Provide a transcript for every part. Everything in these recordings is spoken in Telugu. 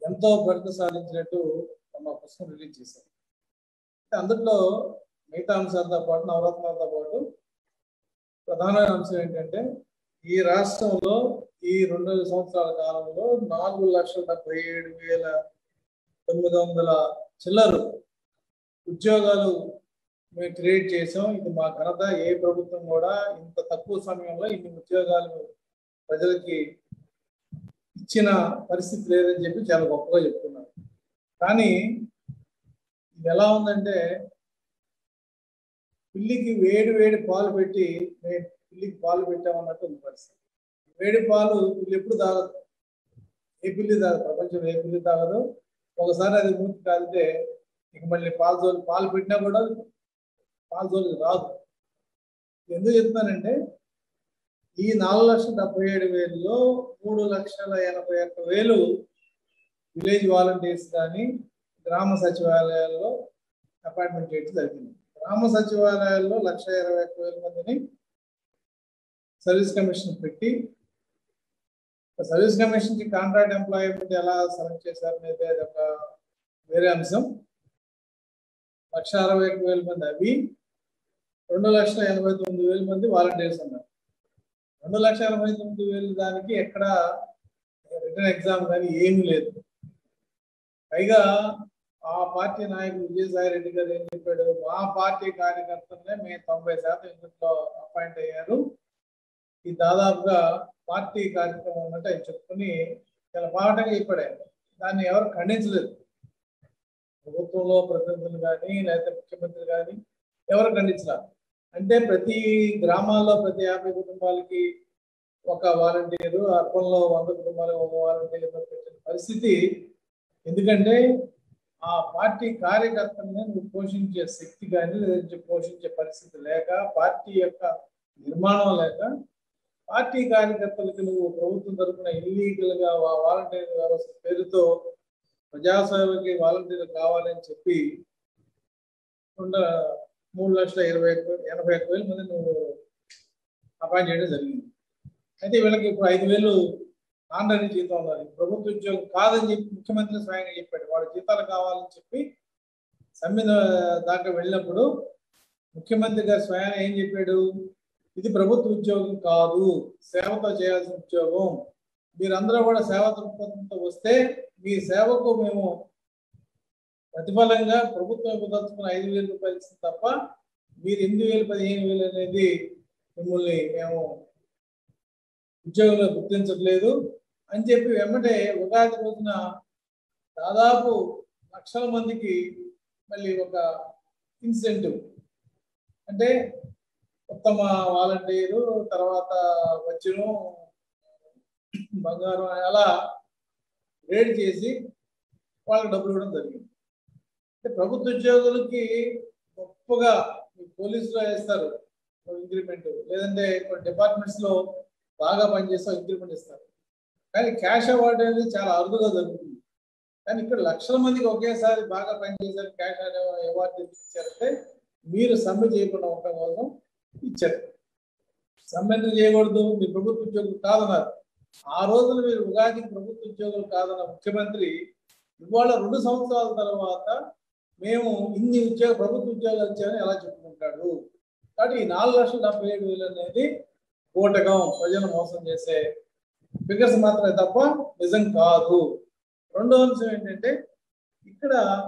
ఎంతో ప్రగతి సాధించినట్టు మన పుస్తకం రిలీజ్ చేశారు అయితే అందులో మిగతా అంశాలతో పాటు నవరత్నాలతో పాటు ప్రధానమైన అంశం ఏంటంటే ఈ రాష్ట్రంలో ఈ రెండు సంవత్సరాల కాలంలో నాలుగు లక్షల డెబ్బై ఏడు వేల తొమ్మిది వందల చిల్లరు ఉద్యోగాలు మేము క్రియేట్ చేసాం ఇది మా ఘనత ఏ ప్రభుత్వం కూడా ఇంత తక్కువ సమయంలో ఇన్ని ఉద్యోగాలు ప్రజలకి ఇచ్చిన పరిస్థితి లేదని చెప్పి చాలా గొప్పగా చెప్తున్నారు కానీ ఇది ఎలా ఉందంటే పిల్లికి వేడి వేడి పాలు పెట్టి మేము పిల్లికి పాలు పెట్టామన్నట్టు ఉంది పరిస్థితి వేడి పాలు పిల్లి ఎప్పుడు తాగదు ఏ పిల్లి తాగదు ప్రపంచంలో ఏ పిల్లి తాగదు ఒకసారి అది మూతి కాలితే ఇక మళ్ళీ పాలు జోలు పాలు పెట్టినా కూడా పాలు జోలికి రాదు ఎందుకు చెప్తానంటే ఈ నాలుగు లక్షల డెబ్బై ఏడు వేలలో మూడు లక్షల ఎనభై ఒక్క వేలు విలేజ్ వాలంటీర్స్ కానీ గ్రామ సచివాలయాల్లో అపాయింట్మెంట్ చేయడం జరిగింది గ్రామ సచివాలయాల్లో లక్ష ఇరవై ఒక్క వేల మందిని సర్వీస్ కమిషన్ పెట్టి సర్వీస్ కమిషన్ కి కాంట్రాక్ట్ ఎంప్లాయ్మెంట్ ఎలా సెలెక్ట్ చేశారు అనేది అది ఒక వేరే అంశం లక్ష అరవై ఒక్క వేల మంది అవి రెండు లక్షల ఎనభై తొమ్మిది వేల మంది వాలంటీర్స్ ఉన్నారు రెండు లక్షల ఎనభై తొమ్మిది వేలు దానికి ఎక్కడ రిటర్న్ ఎగ్జామ్ కానీ ఏమీ లేదు పైగా ఆ పార్టీ నాయకుడు విజయసాయి రెడ్డి గారు ఏం చెప్పాడు మా పార్టీ కార్యకర్తలనే మేము తొంభై శాతం ఇందులో అపాయింట్ అయ్యారు ఈ దాదాపుగా పార్టీ కార్యక్రమం ఉన్నట్టు ఆయన చెప్పుకుని చాలా పాఠంగా చెప్పాడు ఆయన దాన్ని ఎవరు ఖండించలేదు ప్రభుత్వంలో ప్రతినిధులు కానీ లేకపోతే ముఖ్యమంత్రి కానీ ఎవరు ఖండించలేదు అంటే ప్రతి గ్రామాల్లో ప్రతి యాభై కుటుంబాలకి ఒక వాలంటీరు అర్బన్లో వంద కుటుంబాలకు ఒక వాలంటీర్ పెట్టిన పరిస్థితి ఎందుకంటే ఆ పార్టీ కార్యకర్తల్ని నువ్వు పోషించే శక్తి కానీ లేదంటే పోషించే పరిస్థితి లేక పార్టీ యొక్క నిర్మాణం లేక పార్టీ కార్యకర్తలకు నువ్వు ప్రభుత్వం తరఫున ఇల్లీగల్ గా వాలంటీర్ వ్యవస్థ పేరుతో ప్రజాసేవకి వాలంటీర్ కావాలని చెప్పి రెండు మూడు లక్షల ఇరవై ఎనభై ఒక్క వేల మంది నువ్వు అపాయింట్ చేయడం జరిగింది అయితే వీళ్ళకి ఇప్పుడు ఐదు వేలు ఆంధ్రని జీతం ఉన్నది ప్రభుత్వ ఉద్యోగం కాదని చెప్పి ముఖ్యమంత్రి స్వయంగా చెప్పాడు వాళ్ళ జీతాలు కావాలని చెప్పి సమ్మె దాకా వెళ్ళినప్పుడు ముఖ్యమంత్రి గారు స్వయాన ఏం చెప్పాడు ఇది ప్రభుత్వ ఉద్యోగం కాదు సేవతో చేయాల్సిన ఉద్యోగం మీరందరూ కూడా సేవా దృక్పథంతో వస్తే మీ సేవకు మేము ప్రతిఫలంగా ప్రభుత్వం కుదర్చుకున్న ఐదు వేల రూపాయలు ఇస్తుంది తప్ప మీరు ఎనిమిది వేలు పదిహేను వేలు అనేది మిమ్మల్ని మేము ఉద్యోగంలో గుర్తించట్లేదు అని చెప్పి వెంబటే ఉగాది రోజున దాదాపు లక్షల మందికి మళ్ళీ ఒక ఇన్సెంటివ్ అంటే ఉత్తమ వాలంటీరు తర్వాత వచ్చును బంగారం అలా రేడ్ చేసి వాళ్ళకి డబ్బులు ఇవ్వడం జరిగింది అంటే ప్రభుత్వ ఉద్యోగులకి గొప్పగా పోలీసులో వేస్తారు ఇంక్రిమెంట్ లేదంటే కొన్ని డిపార్ట్మెంట్స్ లో బాగా పనిచేస్తే ఇంక్రిమెంట్ ఇస్తారు కానీ క్యాష్ అవార్డు అనేది చాలా అరుదుగా జరుగుతుంది కానీ ఇక్కడ లక్షల మందికి ఒకేసారి బాగా పనిచేశారు క్యాష్ అవార్డు ఇచ్చారంటే మీరు సమ్మె చేయకుండా ఉండటం కోసం ఇచ్చారు సమ్మె ఎందుకు చేయకూడదు మీ ప్రభుత్వ ఉద్యోగులు కాదన్నారు ఆ రోజున మీరు ఉగాది ప్రభుత్వ ఉద్యోగులు కాదన్న ముఖ్యమంత్రి ఇవాళ రెండు సంవత్సరాల తర్వాత మేము ఇన్ని ఉద్యోగ ప్రభుత్వ ఉద్యోగాలు ఇచ్చామని ఎలా చెప్పుకుంటాడు కాబట్టి ఈ నాలుగు లక్షల డెబ్బై ఏడు వేలు అనేది కూటకం ప్రజలను మోసం చేసే ఫిగర్స్ మాత్రమే తప్ప నిజం కాదు రెండో అంశం ఏంటంటే ఇక్కడ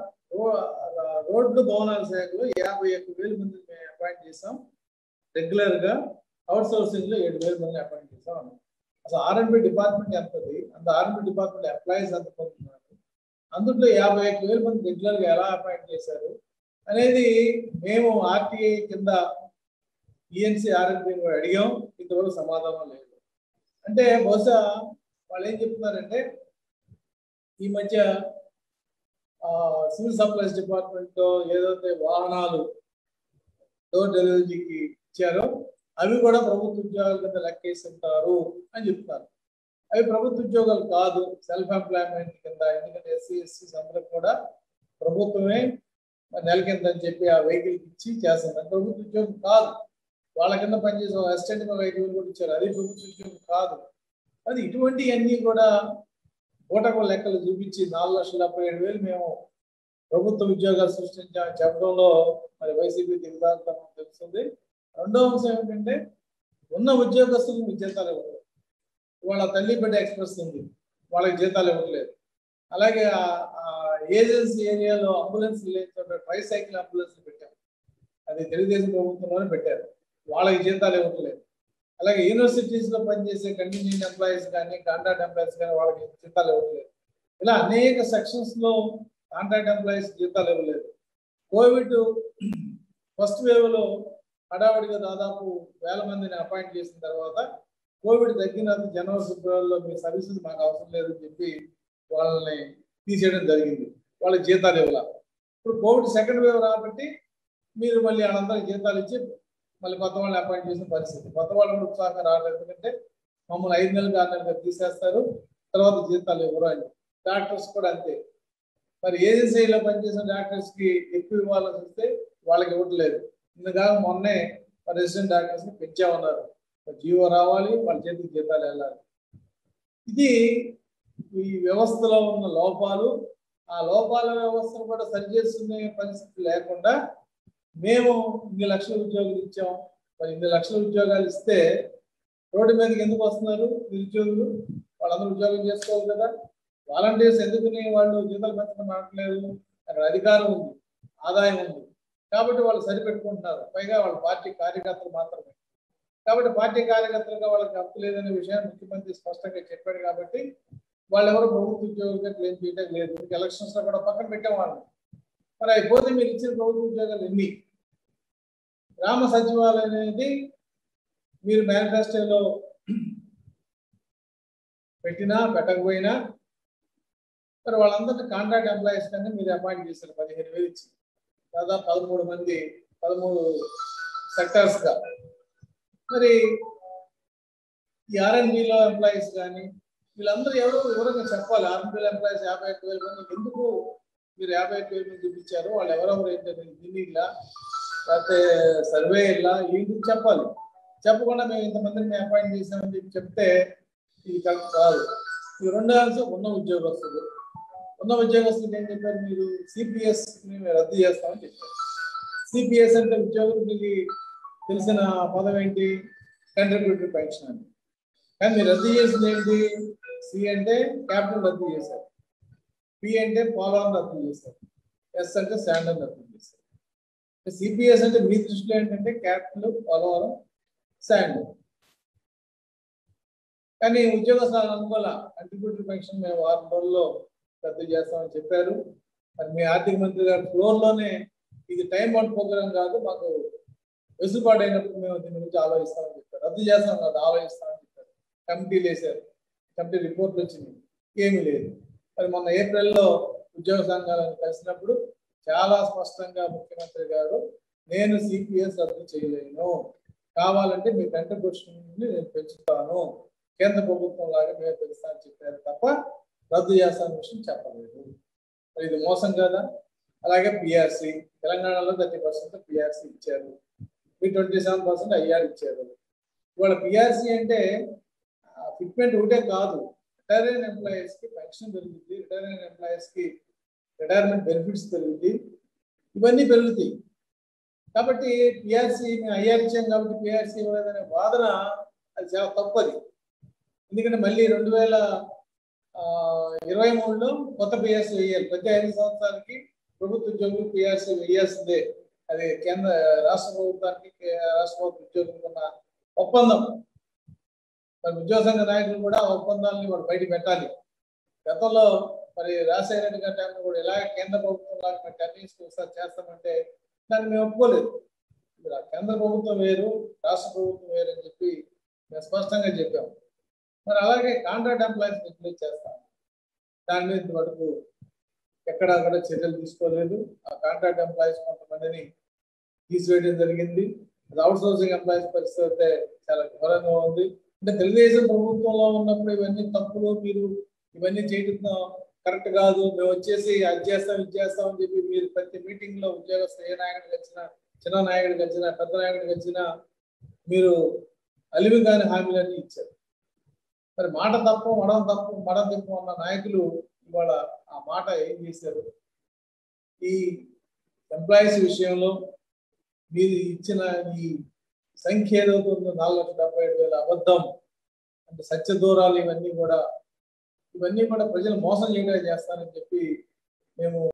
రోడ్లు భవనాల శాఖలో యాభై ఒక్క వేల మంది మేము అపాయింట్ చేసాం రెగ్యులర్ గా అవుట్ సోర్సింగ్ లో ఏడు వేల మంది అపాయింట్ చేసాం అన్నాం అసలు ఆర్ఎండ్బి డిపార్ట్మెంట్ ఎంతది అంత ఆర్ఎండ్బి డిపార్ట్మెంట్ ఎంప్లాయీస్ ఎంత పొందుతున్నారు అందులో యాభై ఒక్క వేల మంది రెగ్యులర్ గా ఎలా అపాయింట్ చేశారు అనేది మేము ఆర్టీఐ కింద ఈఎన్సీ ఆర్ఎంపీ కూడా అడిగాం ఇంతవరకు సమాధానం లేదు అంటే బహుశా వాళ్ళు ఏం చెప్తున్నారంటే ఈ మధ్య సివిల్ సప్లైస్ డిపార్ట్మెంట్ ఏదైతే వాహనాలు డోర్ డెలివరీకి ఇచ్చారో అవి కూడా ప్రభుత్వ ఉద్యోగాల కింద లెక్కేస్తుంటారు అని చెప్తున్నారు అవి ప్రభుత్వ ఉద్యోగాలు కాదు సెల్ఫ్ ఎంప్లాయ్మెంట్ కింద ఎందుకంటే ఎస్సీ ఎస్సీ అందరికి కూడా ప్రభుత్వమే నెల కింద అని చెప్పి ఆ వెహికల్ ఇచ్చి చేస్తుంది అది ప్రభుత్వ ఉద్యోగం కాదు వాళ్ళ కింద పనిచేసే అసిస్టెంట్ ఐదు వేలు కూడా ఇచ్చారు అది ప్రభుత్వ ఉద్యోగం కాదు అది ఇటువంటివన్నీ కూడా ఓటకు లెక్కలు చూపించి నాలుగు లక్షల డెబ్బై ఏడు వేలు మేము ప్రభుత్వ ఉద్యోగాలు సృష్టించామని చెప్పడంలో మరి వైసీపీ దిగుదాంతం తెలుస్తుంది రెండో అంశం ఏమిటంటే ఉన్న ఉద్యోగస్తులకు జీతాలు ఇవ్వలేదు వాళ్ళ తల్లి బిడ్డ ఎక్స్ప్రెస్ ఉంది వాళ్ళకి జీతాలు ఇవ్వట్లేదు అలాగే ఏజెన్సీ ఏరియాలో అంబులెన్స్ లేని చోట ట్రై సైకిల్ అంబులెన్స్ పెట్టారు అది తెలుగుదేశం ప్రభుత్వంలోనే పెట్టారు వాళ్ళకి జీతాలు ఇవ్వట్లేదు అలాగే యూనివర్సిటీస్ లో పనిచేసే కంటిన్యూయింగ్ ఎంప్లాయీస్ కానీ కాంట్రాక్ట్ ఎంప్లాయీస్ కానీ వాళ్ళకి జీతాలు ఇవ్వట్లేదు ఇలా అనేక సెక్షన్స్ లో కాంట్రాక్ట్ ఎంప్లాయీస్ జీతాలు ఇవ్వలేదు కోవిడ్ ఫస్ట్ వేవ్ లో హడావడిగా దాదాపు వేల మందిని అపాయింట్ చేసిన తర్వాత కోవిడ్ తగ్గిన జనవరి ఫిబ్రవరిలో మీ సర్వీసెస్ మాకు అవసరం లేదని చెప్పి వాళ్ళని తీసేయడం జరిగింది వాళ్ళకి జీతాలు ఇవ్వాల ఇప్పుడు కోవిడ్ సెకండ్ వేవ్ రాబట్టి మీరు మళ్ళీ వాళ్ళందరికీ జీతాలు ఇచ్చి మళ్ళీ కొత్త వాళ్ళని అపాయింట్ చేసిన పరిస్థితి కొత్త వాళ్ళని ఉత్సాహంగా రావట్లేదు ఎందుకంటే మమ్మల్ని ఐదు నెలలుగా ఆరు నెలలుగా తీసేస్తారు తర్వాత జీతాలు ఇవ్వరు అని డాక్టర్స్ కూడా అంతే మరి ఏజెన్సీలో పనిచేసిన డాక్టర్స్ కి ఎక్కువ ఇవ్వాలని వస్తే వాళ్ళకి ఇవ్వట్లేదు ఇందుగా మొన్నే రెసిడెంట్ డాక్టర్స్ ని పెంచామన్నారు జీవో రావాలి వాళ్ళ చేతికి జీతాలు వెళ్ళాలి ఇది ఈ వ్యవస్థలో ఉన్న లోపాలు ఆ లోపాల వ్యవస్థను కూడా సరిచేసుకునే పరిస్థితి లేకుండా మేము ఇన్ని లక్షల ఉద్యోగాలు ఇచ్చాం మరి ఇన్ని లక్షల ఉద్యోగాలు ఇస్తే రోడ్డు మీదకి ఎందుకు వస్తున్నారు నిరుద్యోగులు వాళ్ళందరూ ఉద్యోగం చేసుకోవాలి కదా వాలంటీర్స్ ఎందుకుని వాళ్ళు జీతాలు పెంచడం మాట్లేదు అక్కడ అధికారం ఉంది ఆదాయం ఉంది కాబట్టి వాళ్ళు సరిపెట్టుకుంటున్నారు పైగా వాళ్ళ పార్టీ కార్యకర్తలు మాత్రమే కాబట్టి పార్టీ కార్యకర్తలుగా వాళ్ళకి హక్కు లేదనే విషయాన్ని ముఖ్యమంత్రి స్పష్టంగా చెప్పాడు కాబట్టి వాళ్ళు ఎవరు ప్రభుత్వ ఉద్యోగులుగా క్లెయిమ్ చేయడం లేదు ఎలక్షన్స్ లో కూడా పక్కన పెట్టేవాళ్ళు మరి అయిపోతే మీరు ఇచ్చిన ప్రభుత్వ ఉద్యోగాలు ఎన్ని గ్రామ సచివాలయం అనేది మీరు మేనిఫెస్టోలో పెట్టినా పెట్టకపోయినా మరి వాళ్ళందరినీ కాంట్రాక్ట్ ఎంప్లాయీస్ కన్నా మీరు అపాయింట్ చేశారు పదిహేను వేలు ఇచ్చి దాదాపు పదమూడు మంది పదమూడు సెక్టర్స్ గా మరి ఈ ఆర్ఎన్బిలో ఎంప్లాయీస్ కానీ వీళ్ళందరూ ఎవరో వివరంగా చెప్పాలి ఆర్ఎన్బిలో ఎంప్లాయీస్ యాభై ఒక్క వేల మంది ఎందుకు మీరు యాభై ఒక్క వేల మంది చూపించారు వాళ్ళు ఎవరెవరు ఏంటంటే ఢిల్లీలా లేకపోతే సర్వే ఇలా ఏంటి చెప్పాలి చెప్పకుండా మేము ఇంతమందిని మేము అపాయింట్ చేసామని చెప్పి చెప్తే ఇది కరెక్ట్ కాదు ఈ రెండో అంశం ఉన్న ఉద్యోగస్తులు ఉన్న ఉద్యోగస్తులు ఏం చెప్పారు మీరు సిపిఎస్ మేము రద్దు చేస్తామని చెప్పారు సిపిఎస్ అంటే ఉద్యోగులకి తెలిసిన పదం ఏంటి కంట్రిబ్యూటరీ పెన్షన్ అని కానీ మీరు రద్దు చేసింది ఏంటి సి అంటే క్యాపిటల్ రద్దు చేశారు పి అంటే పోలవరం రద్దు చేశారు ఎస్ అంటే శాండల్ రద్దు చేశారు సిపిఎస్ అంటే మీ దృష్టిలో ఏంటంటే క్యాపిటల్ పోలవరం శాండ్ కానీ ఉద్యోగస్తులు అనుకోలే కంట్రిబ్యూటరీ పెన్షన్ మేము వారం రోజుల్లో రద్దు చేస్తామని చెప్పారు మరి మీ ఆర్థిక మంత్రి గారు ఫ్లోర్ లోనే ఇది టైం అవుట్ ప్రోగ్రామ్ కాదు మాకు వెసులుబాటు అయినప్పుడు మేము దీని గురించి ఆలోచిస్తామని చెప్పారు రద్దు చేస్తాం కాదు ఆలోచిస్తామని చెప్పారు కమిటీలు వేశారు కమిటీ రిపోర్ట్లు వచ్చినాయి ఏమీ లేదు మరి మొన్న ఏప్రిల్లో ఉద్యోగ సంఘాలను కలిసినప్పుడు చాలా స్పష్టంగా ముఖ్యమంత్రి గారు నేను సిపిఎస్ రద్దు చేయలేను కావాలంటే మీ కంట్రిబ్యూషన్ నేను పెంచుతాను కేంద్ర ప్రభుత్వం లాగా మేము పెంచుతా అని చెప్పారు తప్ప రద్దు చేస్తాన విషయం చెప్పలేదు మరి ఇది మోసం కదా అలాగే పిఆర్సి తెలంగాణలో థర్టీ పర్సెంట్ పిఆర్సి ఇచ్చారు మీ ట్వంటీ సెవెన్ పర్సెంట్ ఐఆర్ ఇచ్చారు ఇవాళ పిఆర్సి అంటే ఫిట్మెంట్ ఒకటే కాదు రిటైర్ అయిన ఎంప్లాయీస్ కి పెన్షన్ పెరుగుతుంది రిటైర్ అయిన ఎంప్లాయీస్ కి రిటైర్మెంట్ బెనిఫిట్స్ పెరుగుతాయి ఇవన్నీ పెరుగుతాయి కాబట్టి పిఆర్సీ మేము ఐఆర్ ఇచ్చాం కాబట్టి పిఆర్సీ ఇవ్వలేదనే వాదన అది చాలా తప్పది ఎందుకంటే మళ్ళీ రెండు వేల ఇరవై మూడులో కొత్త పిఆర్సీ వేయాలి ప్రతి ఐదు సంవత్సరాలకి ప్రభుత్వ ఉద్యోగులు పిఆర్సీ వేయాల్సిందే అది కేంద్ర రాష్ట్ర ప్రభుత్వానికి రాష్ట్ర ప్రభుత్వ ఉద్యోగులకు ఉన్న ఒప్పందం మరి ఉద్యోగ సంఘ నాయకులు కూడా ఆ ఒప్పందాలని వాళ్ళు బయట పెట్టాలి గతంలో మరి రాజశేఖర రెడ్డి గారి టైంలో కూడా ఎలా కేంద్ర ప్రభుత్వం లాగా మేము టెన్ ఇయర్స్ ఒకసారి చేస్తామంటే దాన్ని మేము ఒప్పుకోలేదు కేంద్ర ప్రభుత్వం వేరు రాష్ట్ర ప్రభుత్వం వేరు అని చెప్పి మేము స్పష్టంగా చెప్పాము మరి అలాగే కాంట్రాక్ట్ ఎంప్లాయీస్ రిప్లేస్ చేస్తాం దాని మీద ఇంతవరకు ఎక్కడా కూడా చర్యలు తీసుకోలేదు ఆ కాంట్రాక్ట్ ఎంప్లాయీస్ కొంతమందిని తీసివేయడం జరిగింది అది అవుట్ సోర్సింగ్ ఎంప్లాయీస్ పరిస్థితి అయితే చాలా ఘోరంగా ఉంది అంటే తెలుగుదేశం ప్రభుత్వంలో ఉన్నప్పుడు ఇవన్నీ తప్పులు మీరు ఇవన్నీ చేయడం కరెక్ట్ కాదు మేము వచ్చేసి అది చేస్తాం ఇది చేస్తాం అని చెప్పి మీరు ప్రతి మీటింగ్ లో ఉద్యోగస్తు ఏ నాయకుడికి వచ్చినా చిన్న నాయకుడికి వచ్చినా పెద్ద నాయకుడికి వచ్చినా మీరు అలివి కాని హామీలన్నీ ఇచ్చారు మరి మాట తప్ప మడం తప్ప మడం తప్ప ఉన్న నాయకులు ఇవాళ ఆ మాట ఏం చేశారు ఈ ఎంప్లాయీస్ విషయంలో మీరు ఇచ్చిన ఈ సంఖ్య ఏదైతే ఉందో నాలుగు లక్షల డెబ్బై ఐదు వేల అబద్ధం అంటే సత్య దూరాలు ఇవన్నీ కూడా ఇవన్నీ కూడా ప్రజలు మోసం చేయడం చేస్తారని చెప్పి మేము